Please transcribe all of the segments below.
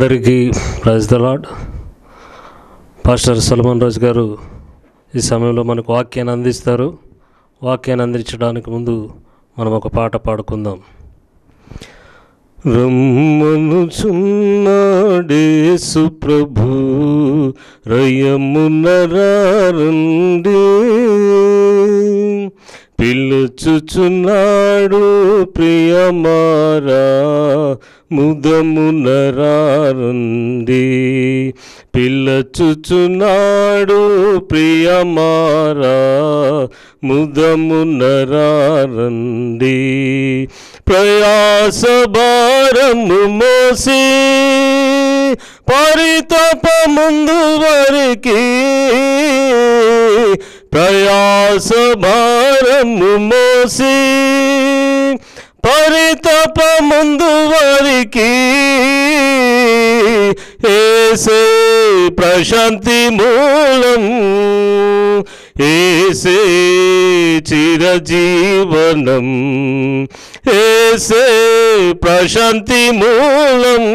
అందరికీ praise the lord pastor Salman Raju garu ఈ సమయంలో మనకు వాక్యాన్ని అందిస్తారు వాక్యాన్ని అందించడానికి ముందు మనం ఒక పాట పాడుకుందాం రమ్మనుచున్నాడేసు ప్రభు రయమునరండి పిలుచుచున్నాడు ప్రియమారా ముదమునరారండి పిల్లచుచున్నాడు ప్రియమారా ముదమునరారండి ప్రయాస భారము మోసి పరితప ముందు వరికి ప్రయాస భారము మోసి పరితప ముందు వరికి ఏసే ప్రశాంతి మూలం ఏసే చిరజీవనం ఏసే ప్రశాంతి మూలం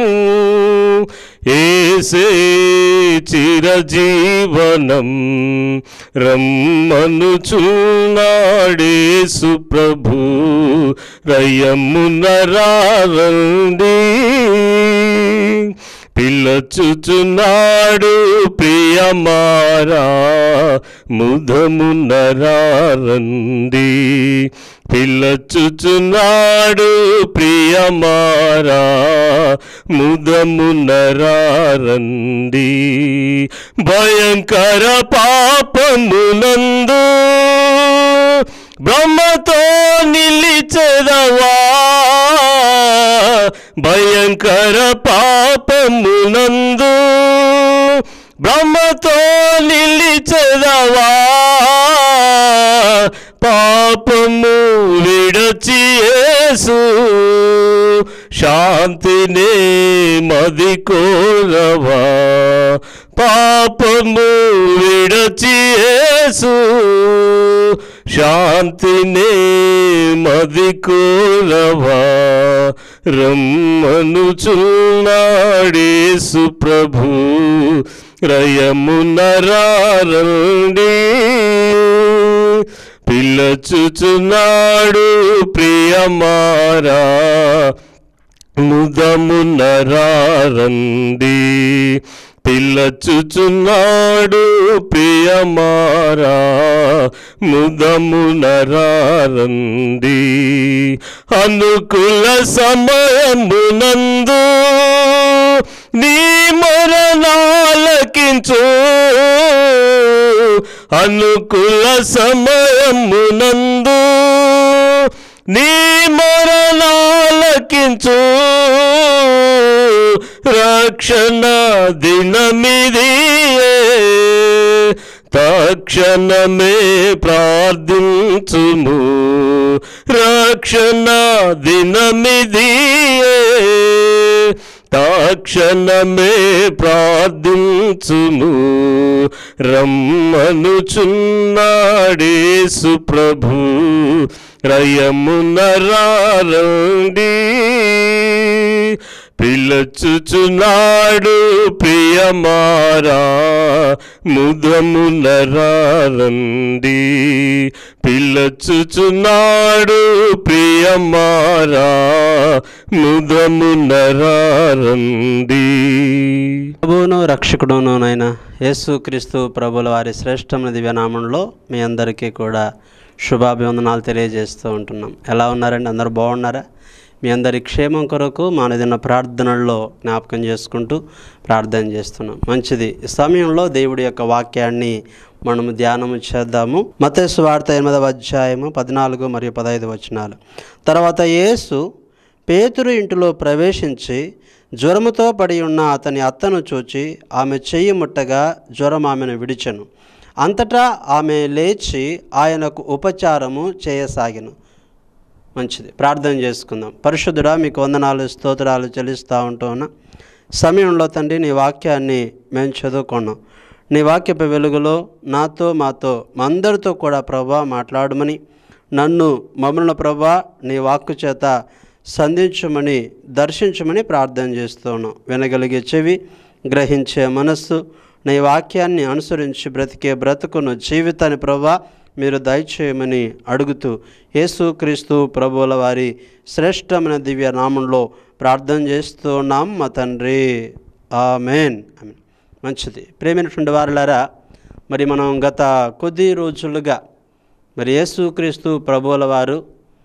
ఏసే చిరజీవనం రమ్మనుచున్నాడేసు ప్రభు రయమునరారండి పిల్లచుచున్నాడు ప్రియమారా ముదమునరారండి పిల్లచుచున్నాడు ప్రియమారా ముదమునరారండి భయంకర పాపమునందు బ్రహ్మతో నిలిచెదవా భయంకర పాపమునందు బ్రహ్మతో నిలిచెదవా పాపము విడచి యేసు శాంతినే మది కోరవా పాపము విడచి యేసు శాంతినే మది కోరవా రమ్మనుచున్నాడేసు ప్రభు రయమునరారండి పిల్లచుచున్నాడు ప్రియమారా ముదమునరారండి పిల్లచుచున్నాడు ప్రియమారా ముదమునరారండి అనుకుల సమయమునందు నీ మరణాలకించు అనుకుల సమయమునందు నీ మరణాలకించు రక్షణ దినమిది తక్షణమే ప్రార్థించుము రక్షణ దినమిది తక్షణమే ప్రార్థించుము రమ్మనుచున్నాడేసు ప్రభు రయమునరారండి పిల్లచుచున్నాడు ప్రియమారా ముదమునరారండి పిల్లచుచున్నాడు ప్రియమారా ముదమునరారండి ప్రభువును రక్షకుడును నాయన యేసుక్రీస్తు ప్రభుల వారి శ్రేష్టమైన దివ్యనామంలో మీ అందరికీ కూడా శుభాభివందనాలు తెలియజేస్తూ ఉంటున్నాం ఎలా ఉన్నారండి అందరూ బాగున్నారా మీ అందరి క్షేమం కొరకు మానదిన ప్రార్థనల్లో జ్ఞాపకం చేసుకుంటూ ప్రార్థన చేస్తున్నాం మంచిది ఈ సమయంలో దేవుడి యొక్క వాక్యాన్ని మనము ధ్యానము చేద్దాము మతేసు వార్త ఎనిమిదవ అధ్యాయము పద్నాలుగు మరియు పదహైదు వచనాలు తర్వాత యేసు పేతురు ఇంటిలో ప్రవేశించి జ్వరముతో పడి ఉన్న అతని అత్తను చూచి ఆమె చెయ్యి ముట్టగా జ్వరం ఆమెను విడిచెను అంతటా ఆమె లేచి ఆయనకు ఉపచారము చేయసాగిను మంచిది ప్రార్థన చేసుకుందాం పరిశుద్ధుడా మీకు వందనాలు స్తోత్రాలు చెల్లిస్తూ ఉంటున్నా సమయంలో తండ్రి నీ వాక్యాన్ని మేము చదువుకున్నాం నీ వాక్యపు వెలుగులో నాతో మాతో మా అందరితో కూడా ప్రభా మాట్లాడమని నన్ను మమ్మల్ని ప్రభా నీ వాక్కు చేత సంధించమని దర్శించమని ప్రార్థన చేస్తూ ఉన్నాం వినగలిగే చెవి గ్రహించే మనస్సు నీ వాక్యాన్ని అనుసరించి బ్రతికే బ్రతుకును జీవితాన్ని ప్రభా మీరు దయచేయమని అడుగుతూ యేసుక్రీస్తు ప్రభువుల వారి శ్రేష్టమైన దివ్య నామంలో ప్రార్థన చేస్తూ ఉన్నాం మా తండ్రి ఆమెన్ ఆమెన్ మంచిది ప్రేమైనటువంటి వారులారా మరి మనం గత కొద్ది రోజులుగా మరి యేసుక్రీస్తు ప్రభువుల వారు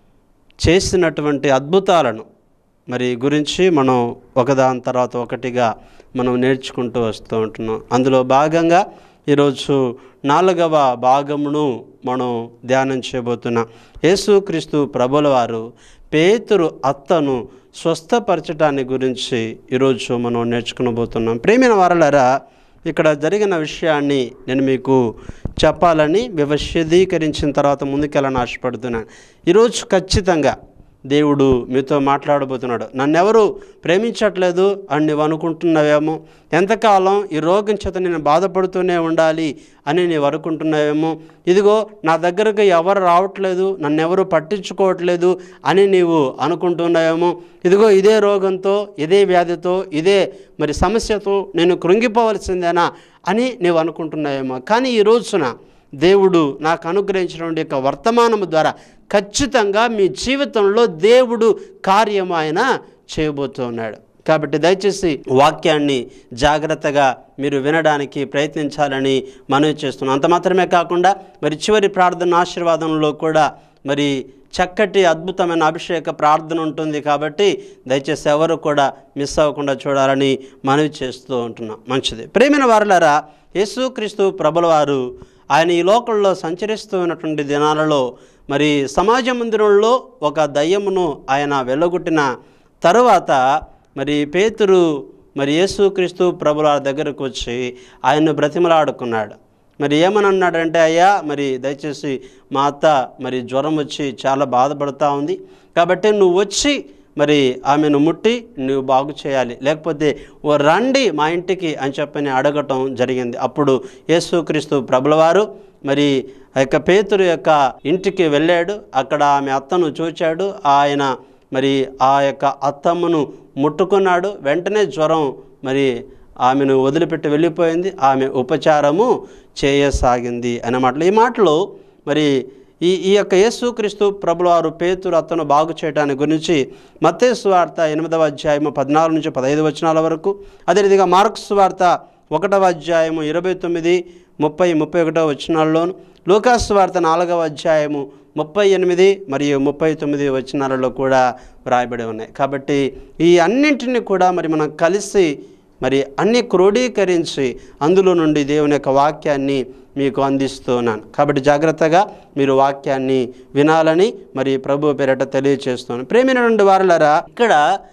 చేసినటువంటి అద్భుతాలను మరి గురించి మనం ఒకదాని తర్వాత ఒకటిగా మనం నేర్చుకుంటూ వస్తూ ఉంటున్నాం అందులో భాగంగా ఈరోజు నాలుగవ భాగమును మనం ధ్యానం చేయబోతున్నాం యేసుక్రీస్తు ప్రభుల వారు పేతురు అత్తను స్వస్థపరచడాన్ని గురించి ఈరోజు మనం నేర్చుకునబోతున్నాం ప్రేమైన వారలారా ఇక్కడ జరిగిన విషయాన్ని నేను మీకు చెప్పాలని వివశదీకరించిన తర్వాత ముందుకెళ్ళని ఆశపడుతున్నాను ఈరోజు ఖచ్చితంగా దేవుడు మీతో మాట్లాడబోతున్నాడు నన్నెవరు ప్రేమించట్లేదు అని నువ్వు అనుకుంటున్నావేమో ఎంతకాలం ఈ రోగం చేత నేను బాధపడుతూనే ఉండాలి అని నీవు అనుకుంటున్నావేమో ఇదిగో నా దగ్గరకు ఎవరు రావట్లేదు నన్నెవరు పట్టించుకోవట్లేదు అని నీవు అనుకుంటున్నావేమో ఇదిగో ఇదే రోగంతో ఇదే వ్యాధితో ఇదే మరి సమస్యతో నేను కృంగిపోవలసిందేనా అని నీవు అనుకుంటున్నావేమో కానీ ఈ రోజున దేవుడు నాకు అనుగ్రహించినటువంటి యొక్క వర్తమానము ద్వారా ఖచ్చితంగా మీ జీవితంలో దేవుడు కార్యం ఆయన చేయబోతున్నాడు కాబట్టి దయచేసి వాక్యాన్ని జాగ్రత్తగా మీరు వినడానికి ప్రయత్నించాలని మనవి చేస్తున్నాను అంత మాత్రమే కాకుండా మరి చివరి ప్రార్థన ఆశీర్వాదంలో కూడా మరి చక్కటి అద్భుతమైన అభిషేక ప్రార్థన ఉంటుంది కాబట్టి దయచేసి ఎవరు కూడా మిస్ అవ్వకుండా చూడాలని మనవి చేస్తూ ఉంటున్నాం మంచిది ప్రేమైన వారులారా యేసుక్రీస్తు ప్రభుల వారు ఆయన ఈ లోకంలో సంచరిస్తూ ఉన్నటువంటి దినాలలో మరి సమాజ మందిరంలో ఒక దయ్యమును ఆయన వెళ్ళగొట్టిన తరువాత మరి పేతురు మరి యేసుక్రీస్తు ప్రభుల దగ్గరకు వచ్చి ఆయన్ను బ్రతిమలాడుకున్నాడు మరి ఏమని అన్నాడంటే అయ్యా మరి దయచేసి మా అత్త మరి జ్వరం వచ్చి చాలా బాధపడుతూ ఉంది కాబట్టి నువ్వు వచ్చి మరి ఆమెను ముట్టి నువ్వు బాగు చేయాలి లేకపోతే ఓ రండి మా ఇంటికి అని చెప్పని అడగటం జరిగింది అప్పుడు యేసుక్రీస్తు ప్రభులవారు మరి ఆ యొక్క పేతురు యొక్క ఇంటికి వెళ్ళాడు అక్కడ ఆమె అత్తను చూచాడు ఆయన మరి ఆ యొక్క అత్తమ్మను ముట్టుకున్నాడు వెంటనే జ్వరం మరి ఆమెను వదిలిపెట్టి వెళ్ళిపోయింది ఆమె ఉపచారము చేయసాగింది అనే మాటలు ఈ మాటలు మరి ఈ ఈ యొక్క యేసుక్రీస్తు ప్రభుల వారు పేతురు అతను బాగు చేయడానికి గురించి మత్తేసు వార్త ఎనిమిదవ అధ్యాయము పద్నాలుగు నుంచి పదహైదు వచనాల వరకు అదేవిధంగా మార్క్స్ వార్త ఒకటవ అధ్యాయము ఇరవై తొమ్మిది ముప్పై ముప్పై ఒకటవ వచనాల్లోను లూకాస్ వార్త నాలుగవ అధ్యాయము ముప్పై ఎనిమిది మరియు ముప్పై తొమ్మిది వచనాలలో కూడా వ్రాయబడి ఉన్నాయి కాబట్టి ఈ అన్నింటిని కూడా మరి మనం కలిసి మరి అన్ని క్రోడీకరించి అందులో నుండి దేవుని యొక్క వాక్యాన్ని మీకు అందిస్తున్నాను కాబట్టి జాగ్రత్తగా మీరు వాక్యాన్ని వినాలని మరి ప్రభు పేరట తెలియచేస్తున్నాను ప్రేమైన నుండి వారులరా ఇక్కడ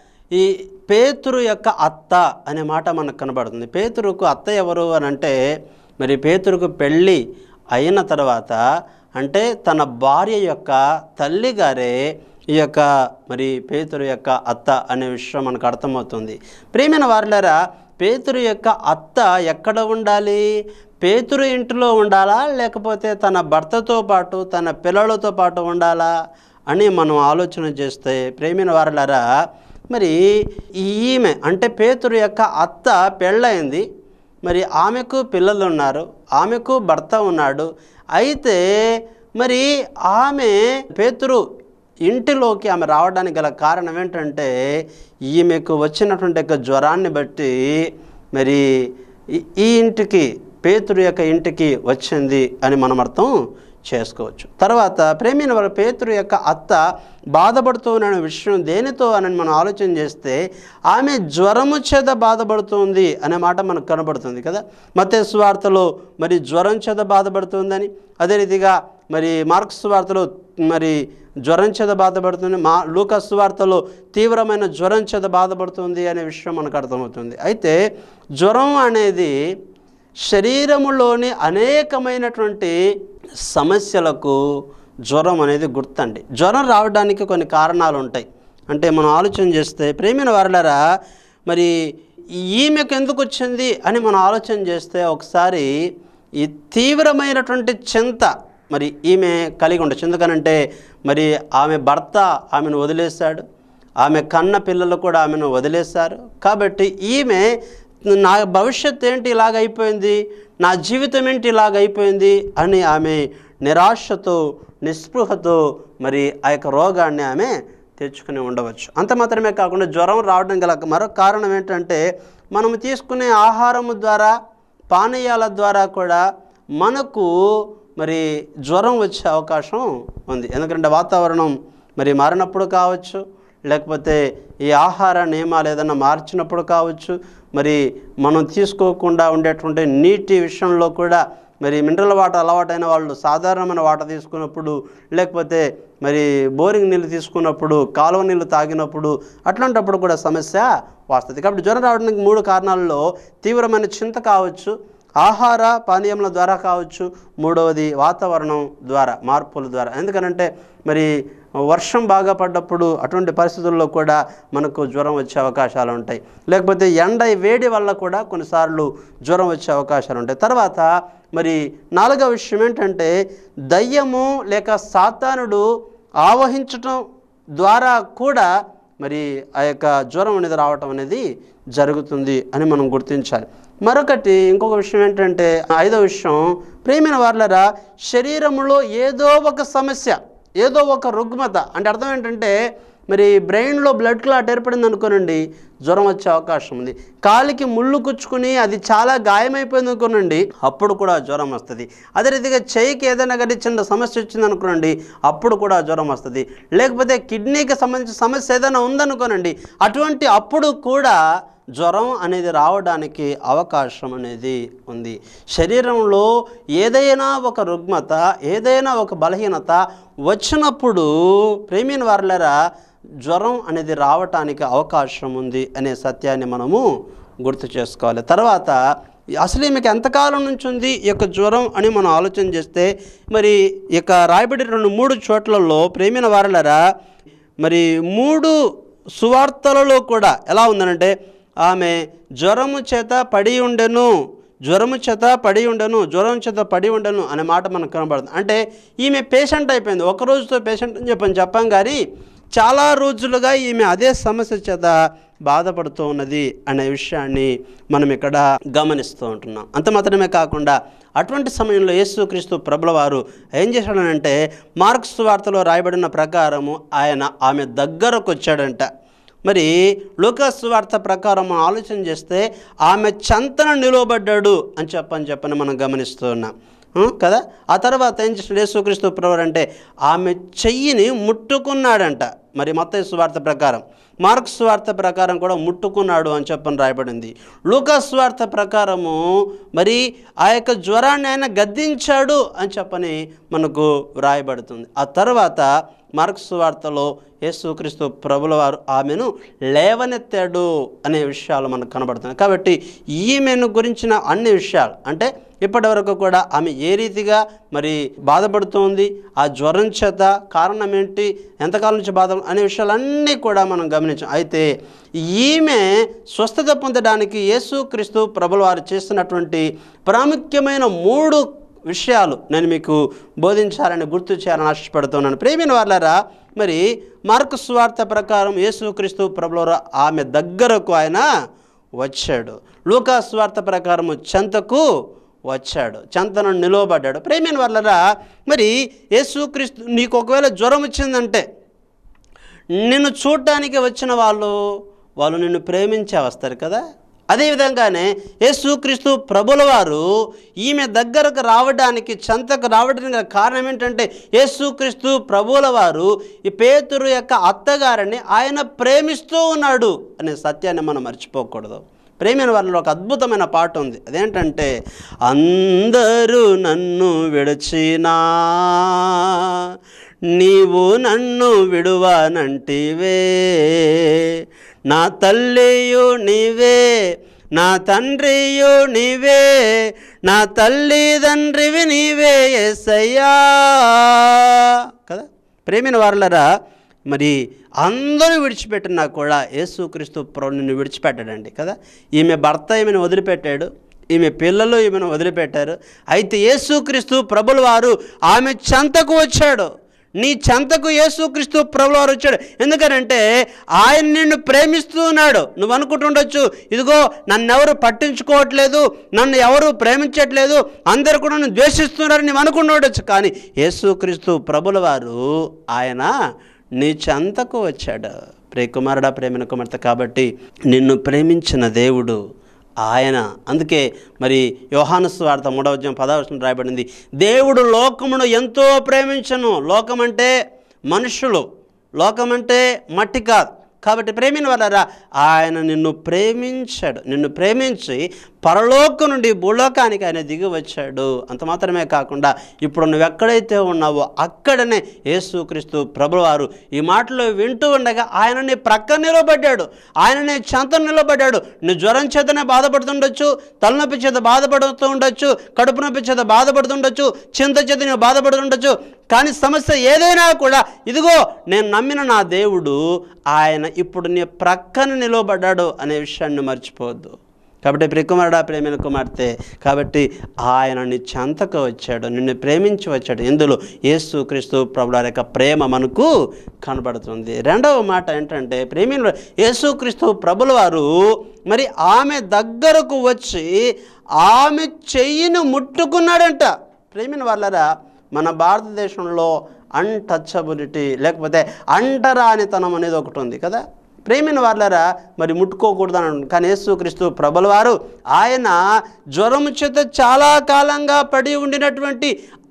ఈ పేతురు యొక్క అత్త అనే మాట మనకు కనబడుతుంది పేతురుకు అత్త ఎవరు అని అంటే మరి పేతురుకు పెళ్ళి అయిన తర్వాత అంటే తన భార్య యొక్క తల్లిగారే ఈ యొక్క మరి పేతురు యొక్క అత్త అనే విషయం మనకు అర్థమవుతుంది ప్రేమైన వారులారా పేతురు యొక్క అత్త ఎక్కడ ఉండాలి పేతురు ఇంటిలో ఉండాలా లేకపోతే తన భర్తతో పాటు తన పిల్లలతో పాటు ఉండాలా అని మనం ఆలోచన చేస్తే ప్రేమైన వారులారా మరి ఈమె అంటే పేతురు యొక్క అత్త పెళ్ళయింది మరి ఆమెకు పిల్లలు ఉన్నారు ఆమెకు భర్త ఉన్నాడు అయితే మరి ఆమె పేతురు ఇంటిలోకి ఆమె రావడానికి గల కారణం ఏంటంటే ఈమెకు వచ్చినటువంటి యొక్క జ్వరాన్ని బట్టి మరి ఈ- ఈ ఇంటికి పేతురు యొక్క ఇంటికి వచ్చింది అని మనం అర్థం చేసుకోవచ్చు తర్వాత ప్రేమిన వారు పేతురు యొక్క అత్త బాధపడుతూ ఉన్న విషయం దేనితో అని మనం ఆలోచన చేస్తే ఆమె జ్వరము చేత బాధపడుతుంది అనే మాట మనకు కనబడుతుంది కదా మతే స్వార్థలో మరి జ్వరం చేత బాధపడుతుందని అదే రీతిగా మరి మార్క్స్ వార్తలో మరి జ్వరం చేత బాధపడుతుంది మా లూకస్ వార్తలో తీవ్రమైన జ్వరం చేత బాధపడుతుంది అనే విషయం మనకు అర్థమవుతుంది అయితే జ్వరం అనేది శరీరములోని అనేకమైనటువంటి సమస్యలకు జ్వరం అనేది గుర్తండి జ్వరం రావడానికి కొన్ని కారణాలు ఉంటాయి అంటే మనం ఆలోచన చేస్తే ప్రేమిన వారలరా మరి ఈమెకు ఎందుకు వచ్చింది అని మనం ఆలోచన చేస్తే ఒకసారి ఈ తీవ్రమైనటువంటి చింత మరి ఈమె కలిగి ఉండొచ్చు ఎందుకనంటే మరి ఆమె భర్త ఆమెను వదిలేశాడు ఆమె కన్న పిల్లలు కూడా ఆమెను వదిలేశారు కాబట్టి ఈమె నా భవిష్యత్ ఏంటి ఇలాగ అయిపోయింది నా జీవితం ఏంటి ఇలాగ అయిపోయింది అని ఆమె నిరాశతో నిస్పృహతో మరి ఆ యొక్క రోగాన్ని ఆమె తెచ్చుకుని ఉండవచ్చు అంత మాత్రమే కాకుండా జ్వరం రావడం గల మరొక కారణం ఏంటంటే మనము తీసుకునే ఆహారము ద్వారా పానీయాల ద్వారా కూడా మనకు మరి జ్వరం వచ్చే అవకాశం ఉంది ఎందుకంటే వాతావరణం మరి మారినప్పుడు కావచ్చు లేకపోతే ఈ ఆహార నియమాలు ఏదైనా మార్చినప్పుడు కావచ్చు మరి మనం తీసుకోకుండా ఉండేటువంటి నీటి విషయంలో కూడా మరి మినరల్ వాటర్ అలవాటైన వాళ్ళు సాధారణమైన వాటర్ తీసుకున్నప్పుడు లేకపోతే మరి బోరింగ్ నీళ్ళు తీసుకున్నప్పుడు కాలువ నీళ్ళు తాగినప్పుడు అట్లాంటప్పుడు కూడా సమస్య వస్తుంది కాబట్టి జ్వరం రావడానికి మూడు కారణాల్లో తీవ్రమైన చింత కావచ్చు ఆహార పానీయముల ద్వారా కావచ్చు మూడవది వాతావరణం ద్వారా మార్పుల ద్వారా ఎందుకనంటే మరి వర్షం బాగా పడ్డప్పుడు అటువంటి పరిస్థితుల్లో కూడా మనకు జ్వరం వచ్చే అవకాశాలు ఉంటాయి లేకపోతే ఎండ వేడి వల్ల కూడా కొన్నిసార్లు జ్వరం వచ్చే అవకాశాలు ఉంటాయి తర్వాత మరి నాలుగవ విషయం ఏంటంటే దయ్యము లేక సాతానుడు ఆవహించటం ద్వారా కూడా మరి ఆ యొక్క జ్వరం అనేది రావటం అనేది జరుగుతుంది అని మనం గుర్తించాలి మరొకటి ఇంకొక విషయం ఏంటంటే ఐదో విషయం ప్రేమైన వాళ్ళరా శరీరంలో ఏదో ఒక సమస్య ఏదో ఒక రుగ్మత అంటే అర్థం ఏంటంటే మరి బ్రెయిన్లో బ్లడ్ క్లాట్ ఏర్పడింది అనుకోనండి జ్వరం వచ్చే అవకాశం ఉంది కాలికి ముళ్ళు కుచ్చుకుని అది చాలా గాయమైపోయింది అనుకోనండి అప్పుడు కూడా జ్వరం వస్తుంది అదే రీతిగా చేయికి ఏదైనా కానీ చిన్న సమస్య వచ్చింది అనుకోనండి అప్పుడు కూడా జ్వరం వస్తుంది లేకపోతే కిడ్నీకి సంబంధించిన సమస్య ఏదైనా ఉందనుకోనండి అటువంటి అప్పుడు కూడా జ్వరం అనేది రావడానికి అవకాశం అనేది ఉంది శరీరంలో ఏదైనా ఒక రుగ్మత ఏదైనా ఒక బలహీనత వచ్చినప్పుడు ప్రేమిన వారులరా జ్వరం అనేది రావటానికి అవకాశం ఉంది అనే సత్యాన్ని మనము గుర్తు చేసుకోవాలి తర్వాత అసలు ఈమెకి ఎంతకాలం నుంచి ఉంది ఈ యొక్క జ్వరం అని మనం ఆలోచన చేస్తే మరి ఈ యొక్క రాయబడి రెండు మూడు చోట్లలో ప్రేమిన వారలరా మరి మూడు సువార్తలలో కూడా ఎలా ఉందనంటే ఆమె జ్వరము చేత పడి ఉండెను జ్వరము చేత పడి ఉండను జ్వరం చేత పడి ఉండను అనే మాట మనకు కనబడుతుంది అంటే ఈమె పేషెంట్ అయిపోయింది ఒక రోజుతో పేషెంట్ అని చెప్పని చెప్పాం కానీ చాలా రోజులుగా ఈమె అదే సమస్య చేత బాధపడుతూ ఉన్నది అనే విషయాన్ని మనం ఇక్కడ గమనిస్తూ ఉంటున్నాం అంత మాత్రమే కాకుండా అటువంటి సమయంలో యేసుక్రీస్తు ప్రభుల వారు ఏం చేశాడనంటే మార్క్స్ వార్తలో రాయబడిన ప్రకారము ఆయన ఆమె దగ్గరకు వచ్చాడంట మరి లూకాస్ వార్త ప్రకారం మనం ఆలోచన చేస్తే ఆమె చంతన నిలవబడ్డాడు అని చెప్పని చెప్పని మనం గమనిస్తూ ఉన్నాం ఆ, కదా ఆ తర్వాత ఏం చేసిన యేసుక్రీస్తు ప్రభు అంటే ఆమె చెయ్యిని ముట్టుకున్నాడంట మరి మత్తయి సువార్త ప్రకారం మార్క్స్ వార్త ప్రకారం కూడా ముట్టుకున్నాడు అని చెప్పని రాయబడింది లూకాస్ వార్త ప్రకారము మరి ఆ యొక్క జ్వరాన్ని ఆయన గద్దించాడు అని చెప్పని మనకు రాయబడుతుంది ఆ తర్వాత మార్క్స్ వార్తలో యేసుక్రీస్తు ప్రభుల వారు ఆమెను లేవనెత్తాడు అనే విషయాలు మనకు కనబడుతున్నాయి కాబట్టి ఈమెను గురించిన అన్ని విషయాలు అంటే ఇప్పటి వరకు కూడా ఆమె ఏ రీతిగా మరి బాధపడుతోంది ఆ జ్వరం చేత కారణం ఏంటి ఎంతకాలం నుంచి బాధ అనే విషయాలన్నీ కూడా మనం గమనించాం అయితే ఈమె స్వస్థత పొందడానికి యేసుక్రీస్తు ప్రభుల వారు చేస్తున్నటువంటి ప్రాముఖ్యమైన మూడు విషయాలు నేను మీకు బోధించాలని గుర్తు చేయాలని ఆశపడుతున్నాను ప్రేమిన వాళ్ళారా మరి మార్కు స్వార్థ ప్రకారం యేసుక్రీస్తు ప్రభుల ఆమె దగ్గరకు ఆయన వచ్చాడు లూకా స్వార్థ ప్రకారము చెంతకు వచ్చాడు చెంతను నిలవబడ్డాడు ప్రేమిన వాళ్ళరా మరి యేసుక్రీస్తు నీకు ఒకవేళ జ్వరం వచ్చిందంటే నిన్ను చూడటానికి వచ్చిన వాళ్ళు వాళ్ళు నిన్ను ప్రేమించే వస్తారు కదా అదేవిధంగానే యేసుక్రీస్తు ప్రభుల వారు ఈమె దగ్గరకు రావడానికి చెంతకు రావడానికి గల కారణం ఏంటంటే యేసుక్రీస్తు ప్రభుల వారు ఈ పేతురు యొక్క అత్తగారిని ఆయన ప్రేమిస్తూ ఉన్నాడు అనే సత్యాన్ని మనం మర్చిపోకూడదు ప్రేమైన వాళ్ళలో ఒక అద్భుతమైన పాట ఉంది అదేంటంటే అందరూ నన్ను విడచినా నీవు నన్ను విడువానంటివే నా తల్లియు నీవే నా తండ్రియు నీవే నా తల్లిదండ్రివి నీవే ఎస్సయ్యా కదా ప్రేమిన వారులరా మరి అందరూ విడిచిపెట్టినా కూడా యేసుక్రీస్తు ప్రభు నిన్ను విడిచిపెట్టాడండి కదా ఈమె భర్త ఈమెను వదిలిపెట్టాడు ఈమె పిల్లలు ఈమెను వదిలిపెట్టారు అయితే యేసుక్రీస్తు ప్రభుల వారు ఆమె చెంతకు వచ్చాడు నీ చెంతకు యేసుక్రీస్తు ప్రభుల వారు వచ్చాడు ఎందుకనంటే ఆయన నిన్ను ప్రేమిస్తూ ఉన్నాడు నువ్వు అనుకుంటుండొచ్చు ఇదిగో నన్ను ఎవరు పట్టించుకోవట్లేదు నన్ను ఎవరు ప్రేమించట్లేదు అందరు కూడా నన్ను ద్వేషిస్తున్నారని నువ్వు అనుకుంటుండొచ్చు కానీ యేసుక్రీస్తు ప్రభుల వారు ఆయన నీ చెంతకు వచ్చాడు ప్రే కుమారుడా ప్రేమిన కుమార్తె కాబట్టి నిన్ను ప్రేమించిన దేవుడు ఆయన అందుకే మరి యోహాను స్వార్థ మూడవ అధ్యాయం పదవచనం రాయబడింది దేవుడు లోకమును ఎంతో ప్రేమించను లోకం అంటే మనుషులు లోకం అంటే మట్టి కాదు కాబట్టి ప్రేమిన వాళ్ళరా ఆయన నిన్ను ప్రేమించాడు నిన్ను ప్రేమించి పరలోకం నుండి భూలోకానికి ఆయన దిగి వచ్చాడు అంత మాత్రమే కాకుండా ఇప్పుడు నువ్వు ఎక్కడైతే ఉన్నావో అక్కడనే యేసుక్రీస్తు ప్రభువారు ఈ మాటలు వింటూ ఉండగా ఆయన నీ ప్రక్క నిలబడ్డాడు ఆయన నీ చెంత నిలబడ్డాడు నీ జ్వరం చేతనే బాధపడుతుండొచ్చు తలనొప్పి చేత బాధపడుతూ ఉండొచ్చు కడుపు నొప్పి చేత బాధపడుతుండొచ్చు చింత చేత నువ్వు బాధపడుతుండొచ్చు కానీ సమస్య ఏదైనా కూడా ఇదిగో నేను నమ్మిన నా దేవుడు ఆయన ఇప్పుడు నీ ప్రక్కన నిలబడ్డాడు అనే విషయాన్ని మర్చిపోవద్దు కాబట్టి ప్రికుమారుడా ప్రేమిన కుమార్తె కాబట్టి ఆయన నీ చెంతకు వచ్చాడు నిన్ను ప్రేమించి వచ్చాడు ఇందులో యేసు క్రీస్తు ప్రభుల యొక్క ప్రేమ మనకు కనబడుతుంది రెండవ మాట ఏంటంటే ప్రేమిన యేసుక్రీస్తు ప్రభుల వారు మరి ఆమె దగ్గరకు వచ్చి ఆమె చెయ్యిని ముట్టుకున్నాడంట ప్రేమిన వాళ్ళరా మన భారతదేశంలో అన్టచబిలిటీ లేకపోతే అంటరానితనం అనేది ఒకటి ఉంది కదా ప్రేమిన వాళ్ళరా మరి ముట్టుకోకూడదని అంటున్నారు. కానీ యేసుక్రీస్తు ప్రభుల వారు ఆయన జ్వరము చేత చాలా కాలంగా పడి ఉండినటువంటి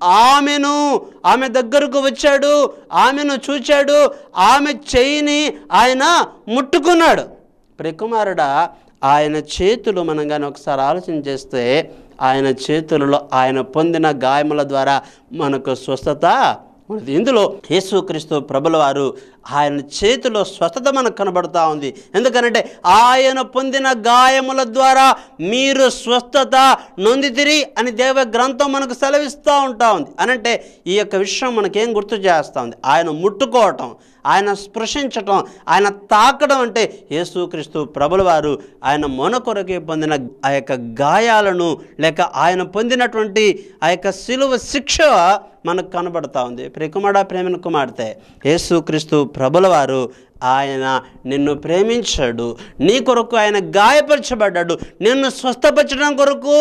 ఆమెను ఆమె దగ్గరకు వచ్చాడు ఆమెను చూచాడు ఆమె చేయిని ఆయన ముట్టుకున్నాడు ప్రికుమారుడా ఆయన చేతులు మనం కానీ ఒకసారి ఆలోచన చేస్తే ఆయన చేతులలో ఆయన పొందిన గాయముల ద్వారా మనకు స్వస్థత ఉన్నది ఇందులో యేసుక్రీస్తు ప్రభుల వారు ఆయన చేతిలో స్వస్థత మనకు కనబడుతూ ఉంది ఎందుకనంటే ఆయన పొందిన గాయముల ద్వారా మీరు స్వస్థత నొందితిరి అని దేవ గ్రంథం మనకు సెలవిస్తూ ఉంటా ఉంది అనంటే ఈ యొక్క విషయం మనకేం గుర్తు చేస్తూ ఉంది ఆయన ముట్టుకోవటం ఆయన స్పృశించటం ఆయన తాకడం అంటే యేసుక్రీస్తు ప్రభుల వారు ఆయన మొన కొరకే పొందిన ఆ యొక్క గాయాలను లేక ఆయన పొందినటువంటి ఆ యొక్క సిలువ శిక్ష మనకు కనబడతా ఉంది ప్రియకుమార ప్రేమిన కుమార్తె యేసుక్రీస్తు ప్రభుల వారు ఆయన నిన్ను ప్రేమించాడు నీ కొరకు ఆయన గాయపరచబడ్డాడు నిన్ను స్వస్థపరచడం కొరకు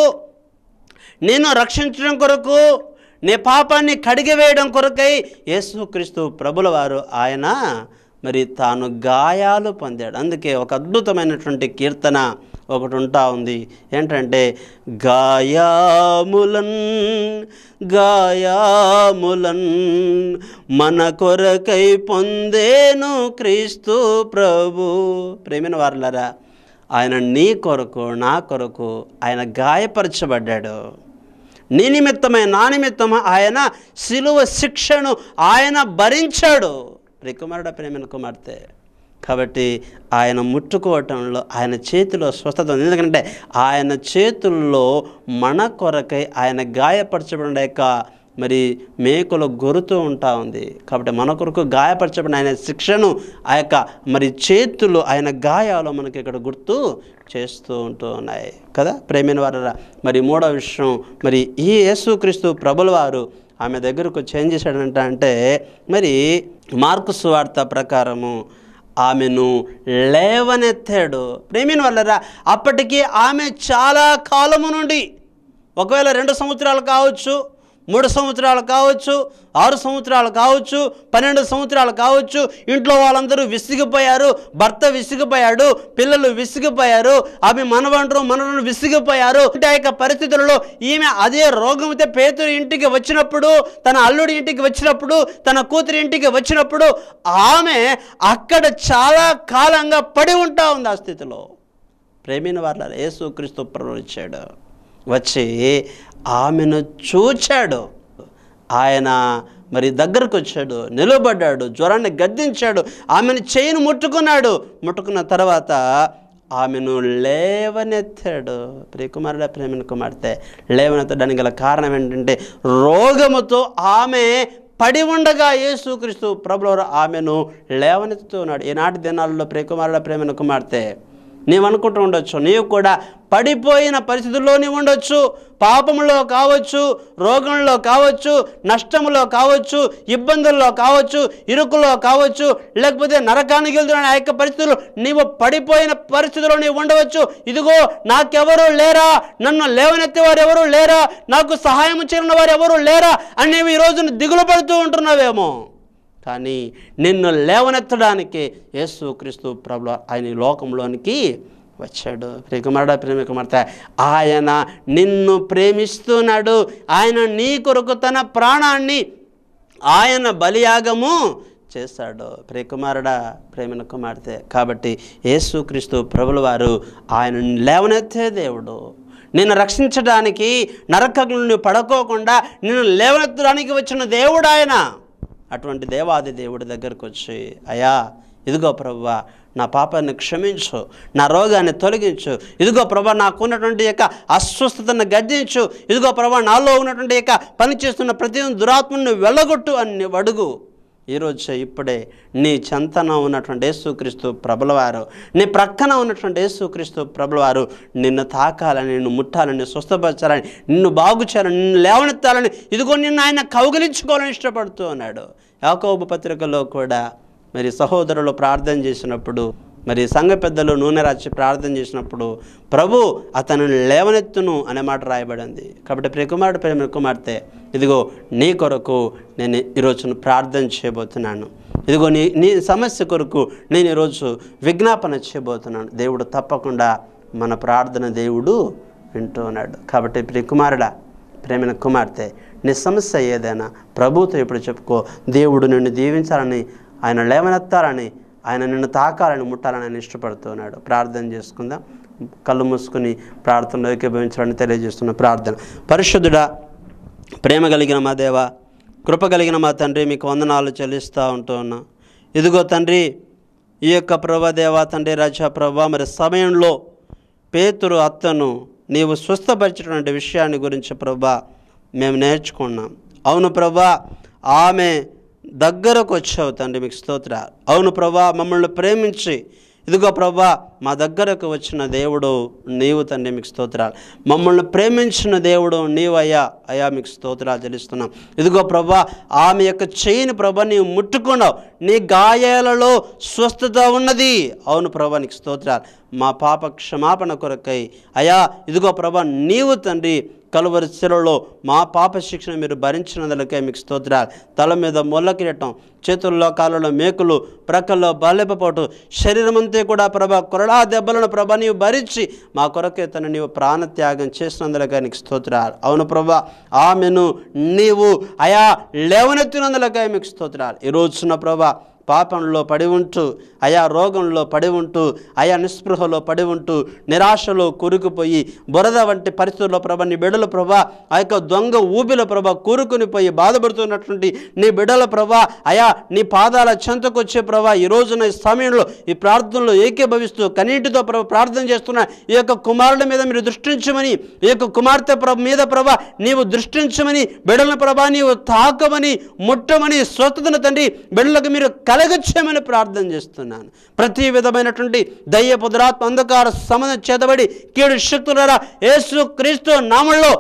నిన్ను రక్షించడం కొరకు నీ పాపాన్ని కడిగివేయడం కొరకై యేసుక్రీస్తు ప్రభుల వారు ఆయన మరి తాను గాయాలు పొందాడు అందుకే ఒక అద్భుతమైనటువంటి కీర్తన ఒకటి ఉంటా ఉంది ఏంటంటే గాయాములన్ గాయాములన్ మన కొరకై పొందేను క్రీస్తు ప్రభు ప్రేమిన వారులరా ఆయన నీ కొరకు నా కొరకు ఆయన గాయపరచబడ్డాడు నీ నిమిత్తమే నా నిమిత్తమే ఆయన శిలువ శిక్షను ఆయన భరించాడు ప్రికుమారుడ ప్రేమిన కుమార్తె కాబట్టి ఆయన ముట్టుకోవటంలో ఆయన చేతిలో స్వస్థత ఉంది ఎందుకంటే ఆయన చేతుల్లో మన కొరకై ఆయన గాయపరచబడిన యొక్క మరి మేకులు గొరుతూ ఉంటా ఉంది కాబట్టి మన కొరకు గాయపరచబడిన ఆయన శిక్షను ఆ యొక్క మరి చేతులు ఆయన గాయాలు మనకి ఇక్కడ గుర్తు చేస్తూ ఉంటూ ఉన్నాయి కదా ప్రేమిన వారరా మరి మూడో విషయం మరి ఈ యేసుక్రీస్తు ప్రభుల వారు ఆమె దగ్గరకు చేంజ్ చేశాడంట అంటే మరి మార్కు సువార్త ప్రకారము ఆమెను లేవనెత్తాడు ప్రేమిన వల్లరా అప్పటికి ఆమె చాలా కాలము నుండి ఒకవేళ రెండు సంవత్సరాలు కావచ్చు మూడు సంవత్సరాలు కావచ్చు ఆరు సంవత్సరాలు కావచ్చు పన్నెండు సంవత్సరాలు కావచ్చు ఇంట్లో వాళ్ళందరూ విసిగిపోయారు భర్త విసిగిపోయాడు పిల్లలు విసిగిపోయారు ఆమె మనవంటరు మనవరు విసిగిపోయారు అంటే ఆ యొక్క పరిస్థితులలో ఈమె అదే రోగంతో పేతురు ఇంటికి వచ్చినప్పుడు తన అల్లుడి ఇంటికి వచ్చినప్పుడు తన కూతురి ఇంటికి వచ్చినప్పుడు ఆమె అక్కడ చాలా కాలంగా పడి ఉంటా ఉంది ఆ స్థితిలో ప్రేమిన వాళ్ళ యేసుక్రీస్తు ప్రభు వచ్చాడు వచ్చి ఆమెను చూచాడు ఆయన మరి దగ్గరకు వచ్చాడు నిలబడ్డాడు జ్వరాన్ని గద్దించాడు ఆమెను చేయిని ముట్టుకున్నాడు ముట్టుకున్న తర్వాత ఆమెను లేవనెత్తాడు ప్రియకుమారుడ ప్రేమిన కుమార్తె లేవనెత్తడానికి గల కారణం ఏంటంటే రోగముతో ఆమె పడి ఉండగా యేసుక్రీస్తు ప్రభులవారు ఆమెను లేవనెత్తుతున్నాడు ఈనాటి దినాల్లో ప్రియకుమారుడ ప్రేమిన కుమార్తె నీవు అనుకుంటూ ఉండొచ్చు నీవు కూడా పడిపోయిన పరిస్థితుల్లో నీవు ఉండొచ్చు పాపంలో కావచ్చు రోగంలో కావచ్చు నష్టంలో కావచ్చు ఇబ్బందుల్లో కావచ్చు ఇరుకులో కావచ్చు లేకపోతే నరకానికి వెళ్తున్న ఆ యొక్క పరిస్థితులు నీవు పడిపోయిన పరిస్థితుల్లో నీవు ఉండవచ్చు ఇదిగో నాకెవరు లేరా నన్ను లేవనెత్తే వారు ఎవరు లేరా నాకు సహాయం చేయని వారు ఎవరు లేరా అని నీవు ఈ రోజున దిగులు పడుతూ ఉంటున్నావేమో కానీ నిన్ను లేవనెత్తడానికి యేసు క్రీస్తు ప్రభు ఆయన ఈ లోకంలోనికి వచ్చాడు ప్రియకుమారుడ ప్రేమ కుమార్తె ఆయన నిన్ను ప్రేమిస్తున్నాడు ఆయన నీ కొరకు తన ప్రాణాన్ని ఆయన బలియాగము చేశాడు ప్రియకుమారుడా ప్రేమిన కుమార్తె కాబట్టి యేసుక్రీస్తు ప్రభుల వారు ఆయన లేవనెత్తే దేవుడు నిన్ను రక్షించడానికి నరకములు నువ్వు పడుకోకుండా నిన్ను లేవనెత్తడానికి వచ్చిన దేవుడు ఆయన అటువంటి దేవాది దేవుడి దగ్గరకు వచ్చి అయ్యా ఇదిగో ప్రభువా నా పాపాన్ని క్షమించు నా రోగాన్ని తొలగించు ఇదిగో ప్రభా నాకు ఉన్నటువంటి యొక్క అస్వస్థతను గద్దించు ఇదిగో ప్రభా నాలో ఉన్నటువంటి యొక్క పనిచేస్తున్న ప్రతి దురాత్మను వెళ్ళగొట్టు అని నీవు అడుగు ఈరోజు ఇప్పుడే నీ చెంతన ఉన్నటువంటి యేసుక్రీస్తు ప్రభులవారు నీ ప్రక్కన ఉన్నటువంటి యేసుక్రీస్తు ప్రభులవారు నిన్ను తాకాలని నిన్ను ముట్టాలని స్వస్థపరచాలని నిన్ను బాగు చేయాలని నిన్ను లేవనెత్తాలని ఇదిగో నిన్ను ఆయన కౌగిలించుకోవాలని ఇష్టపడుతూ ఉన్నాడు యాకోబు పత్రికలో కూడా మరి సహోదరులు ప్రార్థన చేసినప్పుడు మరి సంఘ పెద్దలు నూనె రాచి ప్రార్థన చేసినప్పుడు ప్రభు అతను లేవనెత్తును అనే మాట రాయబడింది కాబట్టి ప్రియకుమారుడు ప్రేమ కుమార్తె ఇదిగో నీ కొరకు నేను ఈరోజు ప్రార్థన చేయబోతున్నాను ఇదిగో నీ నీ సమస్య కొరకు నేను ఈరోజు విజ్ఞాపన చేయబోతున్నాను దేవుడు తప్పకుండా మన ప్రార్థన దేవుడు వింటూ ఉన్నాడు కాబట్టి ప్రియకుమారుడా ప్రేమైన కుమార్తె నీ సమస్య ఏదైనా ప్రభుతో ఇప్పుడు చెప్పుకో దేవుడు నిన్ను దీవించాలని ఆయన లేవనెత్తాలని ఆయన నిన్ను తాకాలని ముట్టాలని ఆయన ఇష్టపడుతున్నాడు ప్రార్థన చేసుకుందాం కళ్ళు మూసుకుని ప్రార్థనలో ఏకీభవించాలని తెలియజేస్తున్న ప్రార్థన పరిశుద్ధుడా ప్రేమ కలిగిన మా దేవ కృప కలిగిన మా తండ్రి మీకు వందనాలు చెల్లిస్తూ ఉంటూ ఉన్నా ఇదిగో తండ్రి ఈ యొక్క ప్రభా దేవా తండ్రి రాజా ప్రభా మరి సమయంలో పేతురు అత్తను నీవు స్వస్థపరిచినటువంటి విషయాన్ని గురించి ప్రభా మేము నేర్చుకున్నాం అవును ప్రభా ఆమె దగ్గరకు వచ్చావు తండ్రి మీకు స్తోత్ర అవును ప్రభా మమ్మల్ని ప్రేమించి ఇదిగో ప్రభా మా దగ్గరకు వచ్చిన దేవుడు నీవు తండ్రి మీకు స్తోత్రాలు మమ్మల్ని ప్రేమించిన దేవుడు నీవు అయ్యా అయ్యా మీకు స్తోత్రాలు చెల్లిస్తున్నాం ఇదిగో ప్రభా ఆమె యొక్క చేయిని ప్రభా నీవు ముట్టుకున్నావు నీ గాయాలలో స్వస్థత ఉన్నది అవును ప్రభా నీకు స్తోత్రాలు మా పాప క్షమాపణ కొరకై అయ్యా ఇదిగో ప్రభా నీవు తండ్రి కలువరి శిలలో మా పాప శిక్షణ మీరు భరించినందులకే మీకు స్తోత్రాలు తల మీద మొల్ల కిరీటం చేతుల్లో కాళ్ళలో మేకులు ప్రక్కల్లో బాల్యపపోటు శరీరం అంతా కూడా ప్రభ కొరడా దెబ్బలను ప్రభ నీవు భరించి మా కొరకే తను నీవు ప్రాణత్యాగం చేసినందులకే నీకు స్తోత్రాలు అవును ప్రభా ఆమెను నీవు అయా లేవనెత్తినందులకే మీకు స్తోత్రాలు ఈ రోజున ప్రభా పాపంలో పడి ఉంటూ ఆయా రోగంలో పడి ఉంటూ ఆయా నిస్పృహలో పడి ఉంటూ నిరాశలో కూరుకుపోయి బురద వంటి పరిస్థితుల్లో ప్రభ నీ బిడ్డల ప్రభ ఆ యొక్క దొంగ ఊబిల ప్రభ కూరుకుని పోయి బాధపడుతున్నటువంటి నీ బిడ్డల ప్రభ అయా నీ పాదాల చెంతకొచ్చే ప్రభ ఈ రోజున ఈ సమయంలో ఈ ప్రార్థనలో ఏకీభవిస్తూ కనీటితో ప్రభ ప్రార్థన చేస్తున్న ఈ యొక్క కుమారుడి మీద మీరు దృష్టించమని ఈ యొక్క కుమార్తె ప్రభ మీద ప్రభ నీవు దృష్టించమని బిడ్డల ప్రభ నీవు తాకమని ముట్టమని స్వస్థతను తండ్రి బిడ్డలకు మీరు కలగచ్చేయమని ప్రార్థన చేస్తున్నాను ప్రతి విధమైనటువంటి దయ్య పుదరాత్మ అంధకార సంబంధం చేతబడి కీడు శక్తులరా యేసు క్రీస్తు నామంలో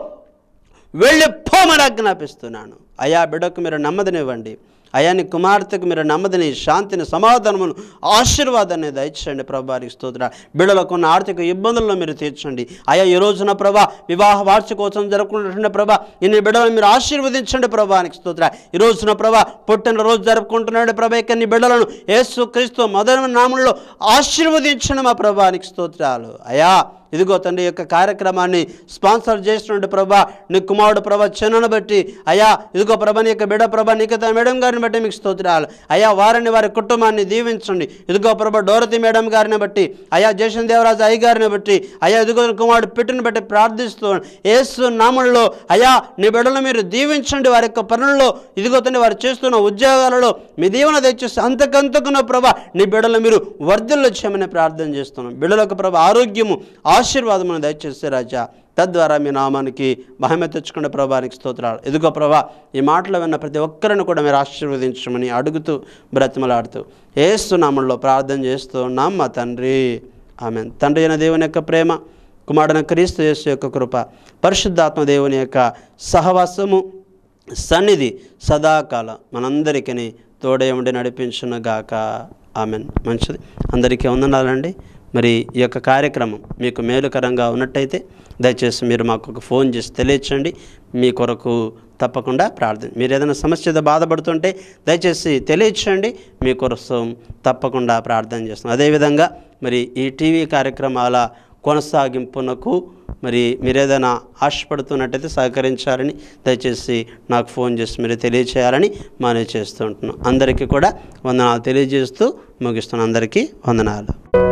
వెళ్ళి పోమని ఆజ్ఞాపిస్తున్నాను అయా బిడ్డకు మీరు నెమ్మదినివ్వండి అయా నీ కుమార్తెకు మీరు నెమ్మదిని శాంతిని సమాధానమును ఆశీర్వాదాన్ని దయచేయండి ప్రభానికి స్తోత్ర బిడ్డలకు ఉన్న ఆర్థిక ఇబ్బందులను మీరు తీర్చండి అయా ఈ రోజున ప్రభా వివాహ వార్షికోత్సవం జరుపుకుంటున్న ప్రభా ఇన్ని బిడ్డలను మీరు ఆశీర్వదించండి ప్రభానికి స్తోత్ర ఈ రోజున ప్రభా పుట్టిన రోజు జరుపుకుంటున్నాడు ప్రభా ఇక నీ బిడ్డలను యేసు క్రీస్తు మొదటి నామంలో ఆశీర్వదించండి మా ప్రభానికి స్తోత్రాలు అయా ఇదిగో తండ్రి యొక్క కార్యక్రమాన్ని స్పాన్సర్ చేసినటువంటి ప్రభా నీ కుమారుడు ప్రభ చిన్నను బట్టి అయా ఇదిగో ప్రభ నీ యొక్క బిడ ప్రభ నీకత మేడం గారిని బట్టి మీకు స్తోత్రాలు అయా వారిని వారి కుటుంబాన్ని దీవించండి ఇదిగో ప్రభ డోరతి మేడం గారిని బట్టి అయా జయషన్ దేవరాజు అయ్య గారిని బట్టి అయా ఇదిగో కుమారుడు పిట్టుని బట్టి ప్రార్థిస్తూ యేసు నామంలో అయా నీ బిడ్డలు మీరు దీవించండి వారి యొక్క పనుల్లో ఇదిగో తండ్రి వారు చేస్తున్న ఉద్యోగాలలో మీ దీవెన తెచ్చేసి అంతకంతకున్న ప్రభ నీ బిడ్డలు మీరు వర్ధిల్లు చేయమని ప్రార్థన చేస్తున్నాం బిడ్డలకు ప్రభ ఆరోగ్యము ఆశీర్వాదమును దయచేస్తే రాజా తద్వారా మీ నామానికి మహిమ తెచ్చుకునే ప్రభానికి స్తోత్రాలు ఎదుగో ప్రభా ఈ మాటలు విన్న ప్రతి ఒక్కరిని కూడా మీరు ఆశీర్వదించమని అడుగుతూ బ్రతిమలాడుతూ ఏసు నామంలో ప్రార్థన చేస్తూ ఉన్నాం మా తండ్రి ఆమె తండ్రి అయిన దేవుని యొక్క ప్రేమ కుమారుడైన క్రీస్తు యేసు యొక్క కృప పరిశుద్ధాత్మ దేవుని యొక్క సహవాసము సన్నిధి సదాకాలం మనందరికీ తోడే ఉండి నడిపించునుగాక ఆమెన్ మంచిది అందరికీ వందనాలండి మరి ఈ యొక్క కార్యక్రమం మీకు మేలుకరంగా ఉన్నట్టయితే దయచేసి మీరు మాకు ఒక ఫోన్ చేసి తెలియచండి మీ కొరకు తప్పకుండా ప్రార్థన మీరు ఏదైనా సమస్యతో బాధపడుతుంటే దయచేసి తెలియచేయండి మీ కోసం తప్పకుండా ప్రార్థన చేస్తాం అదేవిధంగా మరి ఈ టీవీ కార్యక్రమాల కొనసాగింపునకు మరి మీరు ఏదైనా ఆశపడుతున్నట్టయితే సహకరించాలని దయచేసి నాకు ఫోన్ చేసి మీరు తెలియచేయాలని మనవి చేస్తూ ఉంటున్నాం అందరికీ కూడా వందనాలు తెలియజేస్తూ ముగిస్తున్నాను అందరికీ వందనాలు